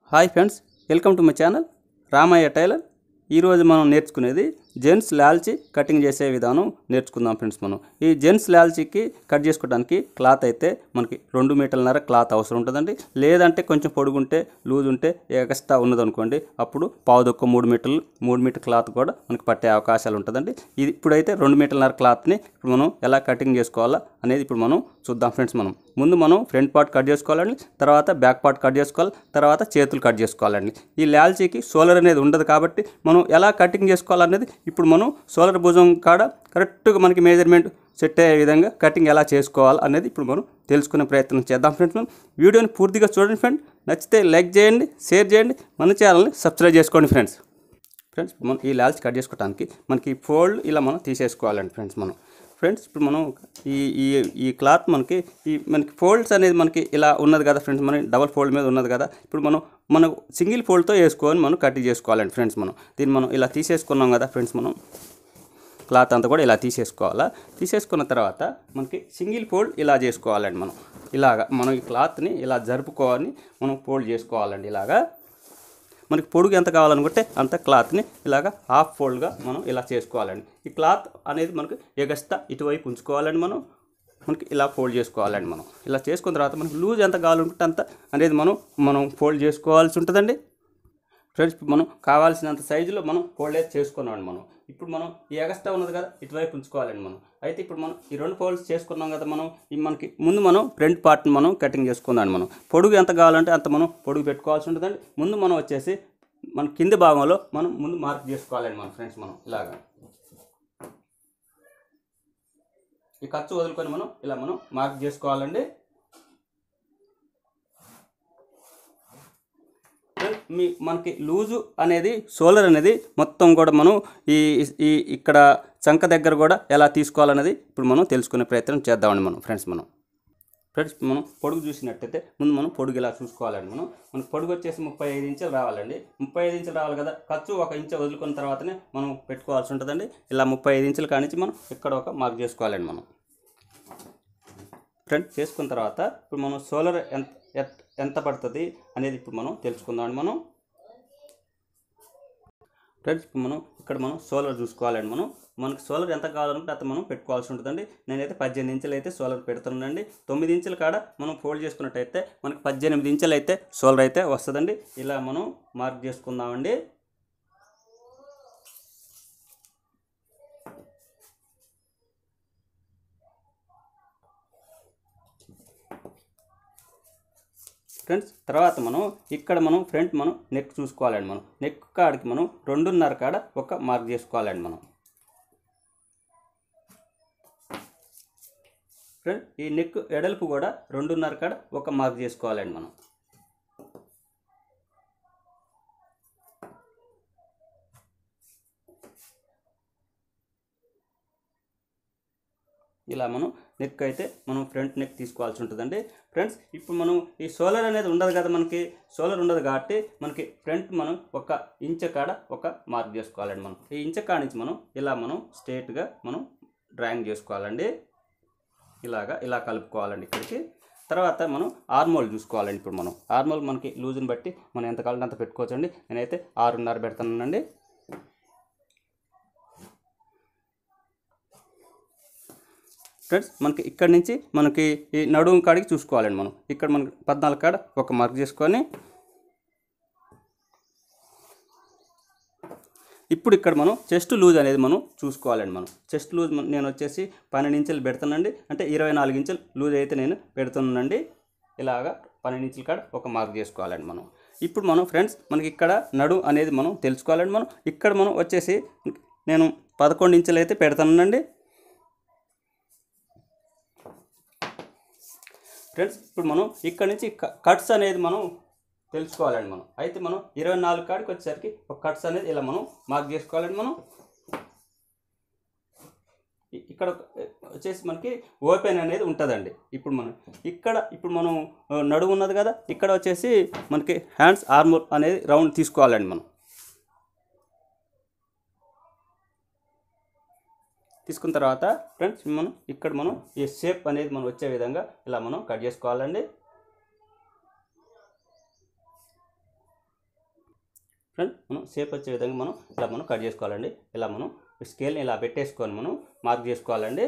hi friends welcome to my channel Ramayya tailor ఈరోజు మనం నేర్చుకునేది జెంట్స్ లాల్చి కటింగ్ చేసే విధానం నేర్చుకుందాం ఫ్రెండ్స్ మనం ఈ జెంట్స్ లాల్చీకి కట్ చేసుకోవడానికి క్లాత్ అయితే మనకి రెండు మీటర్లన్నర క్లాత్ అవసరం ఉంటుందండి లేదంటే కొంచెం పొడుగుంటే లూజ్ ఉంటే ఎక్స్ట్రా ఉన్నదనుకోండి అప్పుడు పావుదొక్క మూడు మీటర్లు మూడు మీటర్ క్లాత్ కూడా మనకి పట్టే అవకాశాలు ఉంటుందండి ఇది ఇప్పుడైతే రెండు మీటర్లన్నర క్లాత్ని ఇప్పుడు మనం ఎలా కటింగ్ చేసుకోవాలా అనేది ఇప్పుడు మనం చూద్దాం ఫ్రెండ్స్ మనం ముందు మనం ఫ్రంట్ పార్ట్ కట్ చేసుకోవాలండి తర్వాత బ్యాక్ పార్ట్ కట్ చేసుకోవాలి తర్వాత చేతులు కట్ చేసుకోవాలండి ఈ లాల్చీకి సోలర్ అనేది ఉండదు కాబట్టి మనం ఎలా కటింగ్ చేసుకోవాలనేది ఇప్పుడు మనం సోలర్ భుజం కాడ కరెక్ట్గా మనకి మెజర్మెంట్ సెట్ అయ్యే విధంగా కటింగ్ ఎలా చేసుకోవాలి అనేది ఇప్పుడు మనం తెలుసుకునే ప్రయత్నం చేద్దాం ఫ్రెండ్స్ మనం వీడియోని పూర్తిగా చూడండి ఫ్రెండ్ నచ్చితే లైక్ చేయండి షేర్ చేయండి మన ఛానల్ని సబ్స్క్రైబ్ చేసుకోండి ఫ్రెండ్స్ ఫ్రెండ్స్ ఇప్పుడు మనం ఈ లాల్చి కట్ చేసుకోవడానికి మనకి ఫోల్డ్ ఇలా మనం తీసేసుకోవాలండి ఫ్రెండ్స్ మనం ఫ్రెండ్స్ ఇప్పుడు మనం ఈ ఈ ఈ క్లాత్ మనకి ఈ మనకి ఫోల్డ్స్ అనేది మనకి ఇలా ఉన్నది కదా ఫ్రెండ్స్ మనకి డబల్ ఫోల్డ్ మీద ఉన్నది కదా ఇప్పుడు మనం మనం సింగిల్ ఫోల్డ్తో వేసుకొని మనం కట్ చేసుకోవాలండి ఫ్రెండ్స్ మనం దీన్ని మనం ఇలా తీసేసుకున్నాం కదా ఫ్రెండ్స్ మనం క్లాత్ అంతా కూడా ఇలా తీసేసుకోవాలా తీసేసుకున్న తర్వాత మనకి సింగిల్ ఫోల్డ్ ఇలా చేసుకోవాలండి మనం ఇలాగా మనం ఈ క్లాత్ని ఇలా జరుపుకోవాలి మనం ఫోల్డ్ చేసుకోవాలండి ఇలాగా మనకి పొడుగు ఎంత కావాలనుకుంటే అంత క్లాత్ని ఇలాగ హాఫ్ ఫోల్డ్గా మనం ఇలా చేసుకోవాలండి ఈ క్లాత్ అనేది మనకి ఎగస్తా ఇటువైపు ఉంచుకోవాలండి మనం మనకి ఇలా ఫోల్డ్ చేసుకోవాలండి మనం ఇలా చేసుకున్న తర్వాత మనకి లూజ్ ఎంత కావాలనుకుంటే అంత అనేది మనం మనం ఫోల్డ్ చేసుకోవాల్సి ఉంటుందండి ఫ్రెండ్స్ ఇప్పుడు మనం కావాల్సినంత సైజులో మనం ఫోల్డ్ అయితే చేసుకున్నామండి మనం ఇప్పుడు మనం ఈ ఎగస్ట్రా ఉన్నది కదా ఇటువైపు ఉంచుకోవాలండి మనం అయితే ఇప్పుడు మనం ఈ రెండు ఫోల్డ్స్ చేసుకున్నాం కదా మనం ఈ మనకి ముందు మనం ఫ్రంట్ పార్ట్ని మనం కటింగ్ చేసుకుందాం మనం పొడుగు ఎంత కావాలంటే అంత మనం పొడుగు పెట్టుకోవాల్సి ఉంటుందండి ముందు మనం వచ్చేసి మన కింది భాగంలో మనం ముందు మార్క్ చేసుకోవాలండి మన ఫ్రెండ్స్ మనం ఇలాగా ఈ ఖర్చు వదులుకొని మనం ఇలా మనం మార్క్ చేసుకోవాలండి మీ మనకి లూజు అనేది సోలర్ అనేది మొత్తం కూడా మనం ఈ ఈ ఇక్కడ చంక దగ్గర కూడా ఎలా తీసుకోవాలనేది ఇప్పుడు మనం తెలుసుకునే ప్రయత్నం చేద్దామండి మనం ఫ్రెండ్స్ మనం ఫ్రెండ్స్ మనం పొడుగు చూసినట్టయితే ముందు మనం పొడుగు ఇలా చూసుకోవాలండి మనం మనకు పొడుగు వచ్చేసి ముప్పై ఐదు ఇంచులు రావాలండి ముప్పై ఐదు ఇంచులు రావాలి కదా ఖర్చు ఒక ఇంచు వదులుకున్న తర్వాతనే మనం పెట్టుకోవాల్సి ఉంటుందండి ఇలా ముప్పై ఐదు ఇంచుల కానించి మనం ఇక్కడ ఒక మార్క్ చేసుకోవాలండి మనం ఫ్రెండ్ చేసుకున్న తర్వాత ఇప్పుడు మనం సోలర్ ఎంత ఎట్- ఎంత పడుతుంది అనేది ఇప్పుడు మనం తెలుసుకుందామండి మనం ఫ్రెండ్స్ ఇప్పుడు మనం ఇక్కడ మనం సోలర్ చూసుకోవాలండి మనం మనకి సోలర్ ఎంత కావాలంటే అంత మనం పెట్టుకోవాల్సి ఉంటుందండి నేనైతే పద్దెనిమిది ఇంచులు అయితే సోలర్ పెడుతున్నానండి తొమ్మిది ఇంచుల కాడ మనం ఫోల్డ్ చేసుకున్నట్టయితే మనకి పద్దెనిమిది ఇంచులు అయితే సోలర్ అయితే వస్తుందండి ఇలా మనం మార్క్ చేసుకుందామండి ఫ్రెండ్స్ తర్వాత మనం ఇక్కడ మనం ఫ్రంట్ మనం నెక్ చూసుకోవాలండి మనం నెక్ కాడికి మనం రెండున్నర కాడ ఒక మార్క్ చేసుకోవాలండి మనం ఫ్రెండ్ ఈ నెక్ ఎడల్పు కూడా రెండున్నర కాడ ఒక మార్క్ చేసుకోవాలండి మనం ఇలా మనం నెక్ అయితే మనం ఫ్రంట్ నెక్ తీసుకోవాల్సి ఉంటుందండి ఫ్రెండ్స్ ఇప్పుడు మనం ఈ సోలర్ అనేది ఉండదు కదా మనకి సోలర్ ఉండదు కాబట్టి మనకి ఫ్రంట్ మనం ఒక ఇంచ కాడ ఒక మార్క్ చేసుకోవాలండి మనం ఈ ఇంచ కాడ నుంచి మనం ఇలా మనం స్ట్రేట్గా మనం డ్రాయింగ్ చేసుకోవాలండి ఇలాగా ఇలా కలుపుకోవాలండి ఇక్కడికి తర్వాత మనం ఆర్మోల్ చూసుకోవాలండి ఇప్పుడు మనం ఆర్మోల్ మనకి లూజ్ని బట్టి మనం ఎంత కావాలంటే అంత పెట్టుకోవచ్చండి నేనైతే ఆరున్నర పెడతానండి ఫ్రెండ్స్ మనకి ఇక్కడ నుంచి మనకి ఈ నడుము కాడికి చూసుకోవాలండి మనం ఇక్కడ మనకి పద్నాలుగు కాడ ఒక మార్క్ చేసుకొని ఇప్పుడు ఇక్కడ మనం చెస్ట్ లూజ్ అనేది మనం చూసుకోవాలండి మనం చెస్ట్ లూజ్ మన- నేను వచ్చేసి పన్నెండు ఇంచులు పెడుతానండి అంటే ఇరవై నాలుగు ఇంచులు లూజ్ అయితే నేను పెడుతున్నానండి ఇలాగా పన్నెండు ఇంచుల కాడ ఒక మార్క్ చేసుకోవాలండి మనం ఇప్పుడు మనం ఫ్రెండ్స్ మనకి ఇక్కడ నడు అనేది మనం తెలుసుకోవాలండి మనం ఇక్కడ మనం వచ్చేసి నేను పదకొండు ఇంచులు అయితే పెడతానండి ఫ్రెండ్స్ ఇప్పుడు మనం ఇక్కడ నుంచి క- కట్స్ అనేది మనం తెలుసుకోవాలండి మనం అయితే మనం ఇరవై నాలుగు కాడికి వచ్చేసరికి ఒక కట్స్ అనేది ఇలా మనం మార్క్ చేసుకోవాలండి మనం ఇ- ఇక్కడ ఒక- వచ్చేసి మనకి ఓపెన్ అనేది ఉంటుందండి ఇప్పుడు మనం ఇక్కడ ఇప్పుడు మనం ఆ, నడుము ఉన్నది కదా ఇక్కడ వచ్చేసి మనకి హ్యాండ్స్ ఆర్మోర్ అనేది రౌండ్ తీసుకోవాలండి మనం తీసుకున్న తర్వాత ఫ్రెండ్స్ మనం ఇక్కడ మనం ఈ షేప్ అనేది మనం వచ్చే విధంగా ఇలా మనం కట్ చేసుకోవాలండి ఫ్రెండ్ మనం షేప్ వచ్చే విధంగా మనం ఇలా మనం కట్ చేసుకోవాలండి ఇలా మనం స్కేల్ని ఇలా పెట్టేసుకొని మనం మార్క్ చేసుకోవాలండి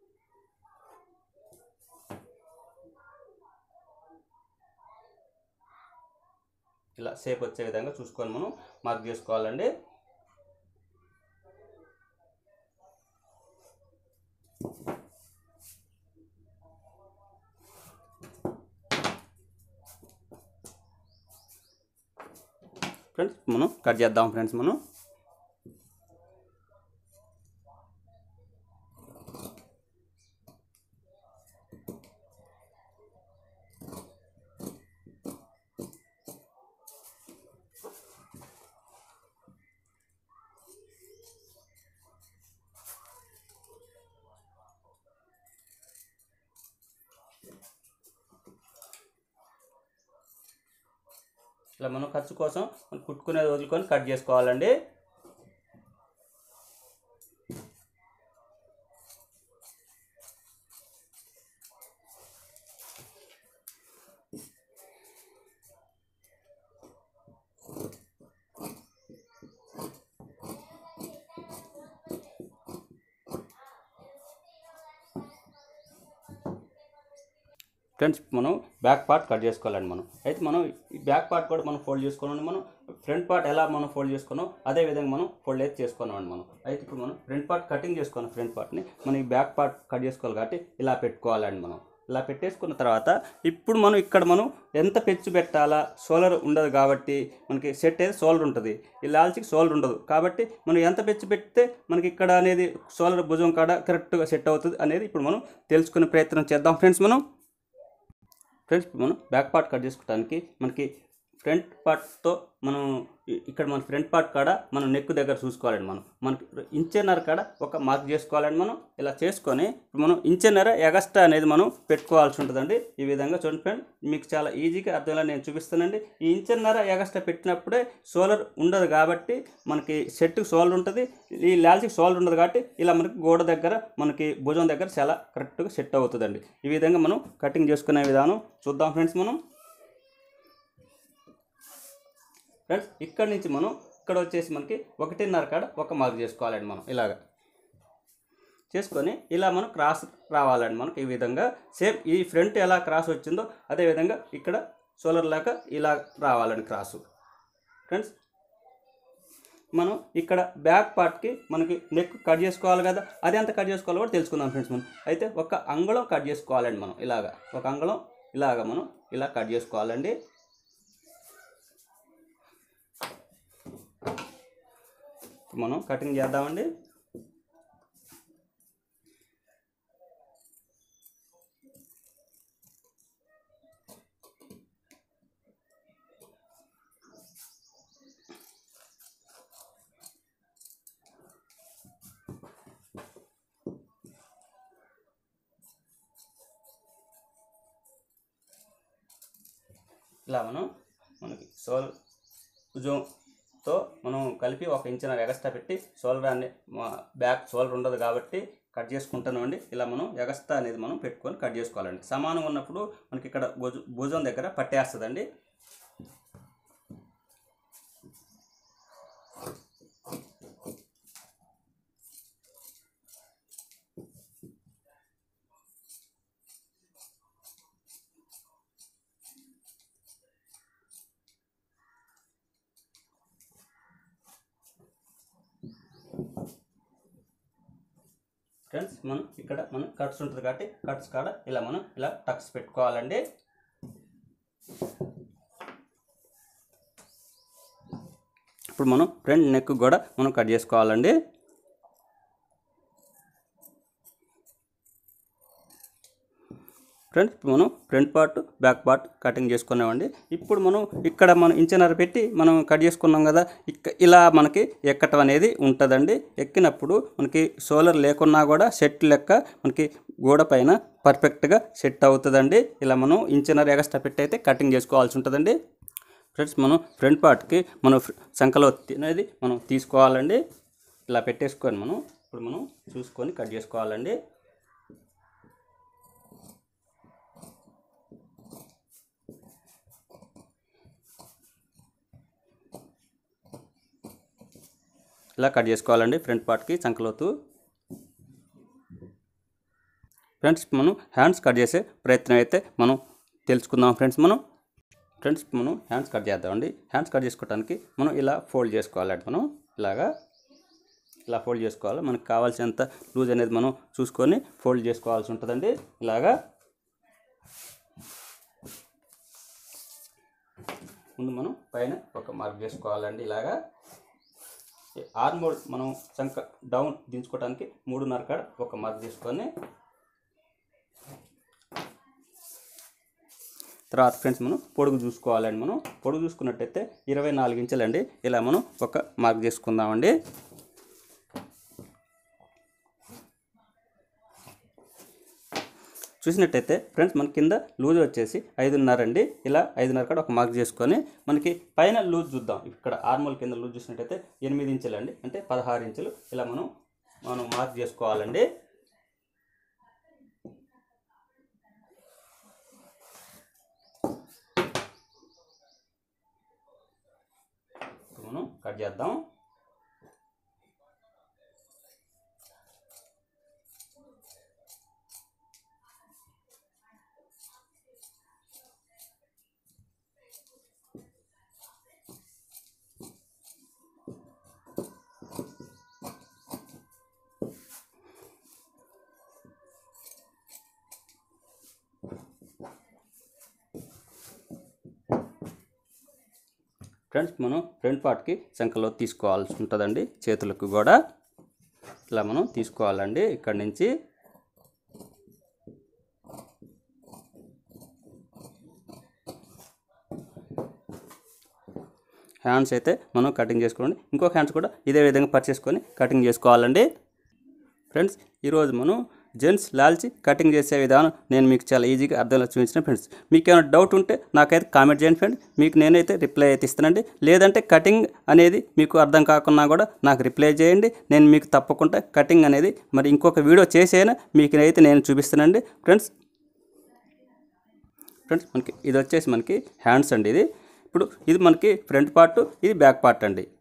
ఇలా షేప్ వచ్చే విధంగా చూసుకొని మనం మార్క్ చేసుకోవాలండి ఫ్రెండ్స్ మనం కట్ చేద్దాం ఫ్రెండ్స్ మనం ఇలా మనం ఖర్చు కోసం మనం కుట్టుకునేది వదులుకొని కట్ చేసుకోవాలండి ఫ్రెండ్స్ మనం బ్యాక్ పార్ట్ కట్ చేసుకోవాలండి మనం అయితే మనం ఈ బ్యాక్ పార్ట్ కూడా మనం ఫోల్డ్ చేసుకోవాలండి మనం ఫ్రంట్ పార్ట్ ఎలా మనం ఫోల్డ్ చేసుకున్నాం అదే విధంగా మనం ఫోల్డ్ అయితే చేసుకున్నామండి మనం అయితే ఇప్పుడు మనం ఫ్రంట్ పార్ట్ కటింగ్ చేసుకున్నాం ఫ్రంట్ పార్ట్ని మనం ఈ బ్యాక్ పార్ట్ కట్ చేసుకోవాలి కాబట్టి ఇలా పెట్టుకోవాలండి మనం ఇలా పెట్టేసుకున్న తర్వాత ఇప్పుడు మనం ఇక్కడ మనం ఎంత పెచ్చు పెట్టాలా సోలర్ ఉండదు కాబట్టి మనకి సెట్ అయితే సోలర్ ఉంటుంది ఈ లాల్చికి సోలర్ ఉండదు కాబట్టి మనం ఎంత పెచ్చు పెడితే మనకి ఇక్కడ అనేది సోలర్ భుజం కాడ కరెక్ట్గా సెట్ అవుతుంది అనేది ఇప్పుడు మనం తెలుసుకునే ప్రయత్నం చేద్దాం ఫ్రెండ్స్ మనం ఫ్రెండ్స్ ఇప్పుడు మనం బ్యాక్ పార్ట్ కట్ చేసుకోవడానికి మనకి ఫ్రంట్ పార్ట్తో మనం ఇ- ఇక్కడ మన ఫ్రంట్ పార్ట్ కాడ మనం నెక్ దగ్గర చూసుకోవాలండి మనం మనకి ఇంచెన్నర కాడ ఒక మార్క్ చేసుకోవాలండి మనం ఇలా చేసుకొని ఇప్పుడు మనం ఇంచెన్నర ఎగస్ట్రా అనేది మనం పెట్టుకోవాల్సి ఉంటుందండి ఈ విధంగా చూడండి ఫ్రెండ్ మీకు చాలా ఈజీగా అర్థంగా నేను చూపిస్తానండి ఈ ఇంచెన్నర ఎగస్ట్రా పెట్టినప్పుడే సోలర్ ఉండదు కాబట్టి మనకి సెట్కి సోలర్ ఉంటుంది ఈ లాల్చికి సోలర్ ఉండదు కాబట్టి ఇలా మనకి గోడ దగ్గర మనకి భుజం దగ్గర చాలా కరెక్ట్గా సెట్ అవుతుందండి ఈ విధంగా మనం కటింగ్ చేసుకునే విధానం చూద్దాం ఫ్రెండ్స్ మనం ఫ్రెండ్స్ ఇక్కడ నుంచి మనం ఇక్కడ వచ్చేసి మనకి ఒకటిన్నర కాడ ఒక మార్క్ చేసుకోవాలండి మనం ఇలాగ చేసుకొని ఇలా మనం క్రాస్ రావాలండి మనకి ఈ విధంగా సేమ్ ఈ ఫ్రంట్ ఎలా క్రాస్ వచ్చిందో అదే విధంగా ఇక్కడ సోలర్ లాగా ఇలా రావాలండి క్రాసు ఫ్రెండ్స్ మనం ఇక్కడ బ్యాక్ పార్ట్కి మనకి నెక్ కట్ చేసుకోవాలి కదా అది ఎంత కట్ చేసుకోవాలో కూడా తెలుసుకుందాం ఫ్రెండ్స్ మనం అయితే ఒక అంగుళం కట్ చేసుకోవాలండి మనం ఇలాగా ఒక అంగుళం ఇలాగ మనం ఇలా కట్ చేసుకోవాలండి మనం కటింగ్ చేద్దామండి ఇలా మనం మనకి సోల్ భుజంతో మనం కలిపి ఒక ఇంచున ఎగస్ట్రా పెట్టి సోలర్ అనే బ్యాక్ సోలర్ ఉండదు కాబట్టి కట్ చేసుకుంటామండి ఇలా మనం ఎగస్ట్రా అనేది మనం పెట్టుకొని కట్ చేసుకోవాలండి సమానం ఉన్నప్పుడు మనకి ఇక్కడ భుజ భుజం దగ్గర పట్టేస్తుందండి ఫ్రెండ్స్ మనం ఇక్కడ మనం కట్స్ ఉంటుంది కాబట్టి కట్స్ కాడ ఇలా మనం ఇలా టక్స్ పెట్టుకోవాలండి ఇప్పుడు మనం ఫ్రంట్ నెక్ కూడా మనం కట్ చేసుకోవాలండి ఫ్రెండ్స్ ఇప్పుడు మనం front part back part cutting చేసుకున్నామండి ఇప్పుడు మనం ఇక్కడ మనం ఇంచనర పెట్టి మనం కట్ చేసుకున్నాం కదా ఇక్క ఇలా మనకి ఎక్కటం అనేది ఉంటుందండి ఎక్కినప్పుడు మనకి సోలర్ లేకున్నా కూడా సెట్ లెక్క మనకి గోడ పైన పర్ఫెక్ట్గా సెట్ అవుతుందండి ఇలా మనం ఇంచనర ఎగస్ట్రా పెట్టి అయితే కటింగ్ చేసుకోవాల్సి ఉంటుందండి ఫ్రెండ్స్ మనం ఫ్రంట్ పార్ట్కి మనం ఫ్ర- సంకలో అనేది మనం తీసుకోవాలండి ఇలా పెట్టేసుకొని మనం ఇప్పుడు మనం చూసుకొని కట్ చేసుకోవాలండి ఇలా కట్ చేసుకోవాలండి ఫ్రంట్ పార్ట్కి చంకలోతు ఫ్రెండ్స్ మనం హ్యాండ్స్ కట్ చేసే ప్రయత్నం అయితే మనం తెలుసుకుందాం ఫ్రెండ్స్ మనం ఫ్రెండ్స్ మనం హ్యాండ్స్ కట్ చేద్దామండి హ్యాండ్స్ కట్ చేసుకోవడానికి మనం ఇలా ఫోల్డ్ చేసుకోవాలండి మనం ఇలాగా ఇలా ఫోల్డ్ చేసుకోవాలి మనకు కావాల్సినంత లూజ్ అనేది మనం చూసుకొని ఫోల్డ్ చేసుకోవాల్సి ఉంటుందండి ఇలాగా ముందు మనం పైన ఒక మార్క్ చేసుకోవాలండి ఇలాగా ఆర్మోల్ మనం చంక డౌన్ దించుకోవడానికి మూడున్నర కాడ ఒక మార్క్ తీసుకొని తర్వాత ఫ్రెండ్స్ మనం పొడుగు చూసుకోవాలండి మనం పొడుగు చూసుకున్నట్టయితే ఇరవై నాలుగు ఇంచులండి ఇలా మనం ఒక మార్క్ చేసుకుందామండి చూసినట్టయితే ఫ్రెండ్స్ మన కింద లూజ్ వచ్చేసి ఐదున్నర అండి ఇలా ఐదున్నర కాడ ఒక మార్క్ చేసుకొని మనకి పైన లూజ్ చూద్దాం ఇక్కడ ఆర్మోల్ కింద లూజ్ చూసినట్టయితే ఎనిమిది ఇంచులు అండి అంటే పదహారు ఇంచులు ఇలా మనం మనం మార్క్ చేసుకోవాలండి ఇప్పుడు మనం కట్ చేద్దాం ఫ్రెండ్స్ మనం ఫ్రంట్ పార్ట్కి శంకలో తీసుకోవాల్సి ఉంటుందండి చేతులకు కూడా ఇలా మనం తీసుకోవాలండి ఇక్కడి నుంచి హ్యాండ్స్ అయితే మనం కటింగ్ చేసుకోండి ఇంకొక హ్యాండ్స్ కూడా ఇదే విధంగా పర్చేసుకొని కటింగ్ చేసుకోవాలండి ఫ్రెండ్స్ ఈరోజు మనం జెంట్స్ లాల్చి కటింగ్ చేసే విధానం నేను మీకు చాలా ఈజీగా అర్థంలో చూపించిన ఫ్రెండ్స్ మీకు ఏమైనా డౌట్ ఉంటే నాకైతే కామెంట్ చేయండి ఫ్రెండ్ మీకు నేనైతే రిప్లై అయితే ఇస్తానండి లేదంటే కటింగ్ అనేది మీకు అర్థం కాకున్నా కూడా నాకు రిప్లై చేయండి నేను మీకు తప్పకుండా కటింగ్ అనేది మరి ఇంకొక వీడియో చేసైనా మీకు అయితే నేను చూపిస్తానండి ఫ్రెండ్స్ ఫ్రెండ్స్ మనకి ఇది వచ్చేసి మనకి హ్యాండ్స్ అండి ఇది ఇప్పుడు ఇది మనకి ఫ్రంట్ పార్ట్ ఇది బ్యాక్ పార్ట్ అండి